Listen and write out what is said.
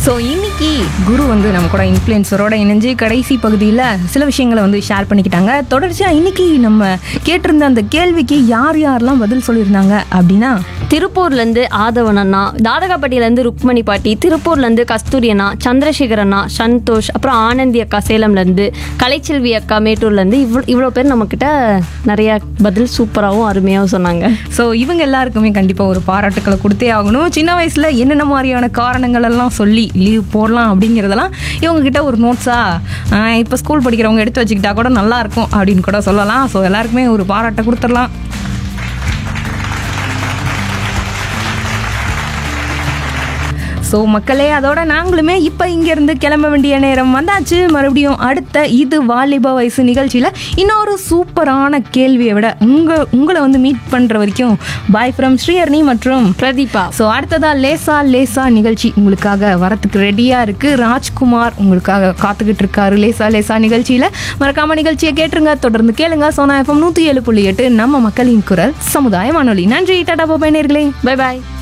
so இன்னைக்கு குரு வந்து நம்ம கூட இன்ஃப்ளூயன்சரோட இணைஞ்சு கடைசி பகுதியில் சில விஷயங்களை வந்து ஷேர் பண்ணிக்கிட்டாங்க தொடர்ச்சியாக இன்னைக்கு நம்ம கேட்டிருந்த அந்த கேள்விக்கு யார் யாரெல்லாம் பதில் சொல்லியிருந்தாங்க அப்படின்னா திருப்பூர்லேருந்து ஆதவன் அண்ணா தாதகாப்பட்டியிலேருந்து ருக்மணி பாட்டி திருப்பூர்லேருந்து கஸ்தூரி அண்ணா சந்திரசேகர் அண்ணா சந்தோஷ் அப்புறம் ஆனந்தி அக்கா சேலம்லேருந்து கலைச்செல்வி அக்கா மேட்டூர்லேருந்து இவ்வளோ இவ்வளோ பேர் நம்மக்கிட்ட நிறைய பதில் சூப்பராகவும் அருமையாகவும் சொன்னாங்க ஸோ இவங்க எல்லாருக்குமே கண்டிப்பாக ஒரு பாராட்டுக்களை கொடுத்தே ஆகணும் சின்ன வயசில் என்னென்ன மாதிரியான காரணங்கள் எல்லாம் சொல்லி லீவ் போடலாம் அப்படிங்கிறதெல்லாம் இவங்க கிட்ட ஒரு நோட்ஸாக இப்போ ஸ்கூல் படிக்கிறவங்க எடுத்து வச்சுக்கிட்டா கூட நல்லா இருக்கும் அப்படின்னு கூட சொல்லலாம் ஸோ எல்லாருக்குமே ஒரு பாராட்டை கொடுத்துடலாம் ஸோ மக்களே அதோட நாங்களுமே இப்போ இங்கேருந்து கிளம்ப வேண்டிய நேரம் வந்தாச்சு மறுபடியும் அடுத்த இது வாலிப வயசு நிகழ்ச்சியில் இன்னொரு சூப்பரான கேள்வியை விட உங்கள் உங்களை வந்து மீட் பண்ணுற வரைக்கும் பாய் ஃப்ரம் ஸ்ரீஹர்னி மற்றும் பிரதீபா ஸோ அடுத்ததாக லேசா லேசா நிகழ்ச்சி உங்களுக்காக வரத்துக்கு ரெடியாக இருக்குது ராஜ்குமார் உங்களுக்காக காத்துக்கிட்டு இருக்காரு லேசா லேசா நிகழ்ச்சியில் மறக்காம நிகழ்ச்சியை கேட்டுருங்க தொடர்ந்து கேளுங்க சோனா எஃப்எம் நூற்றி ஏழு புள்ளி எட்டு நம்ம மக்களின் குரல் சமுதாய வானொலி நன்றி டாடா பாபாய் நேர்களே பை பாய்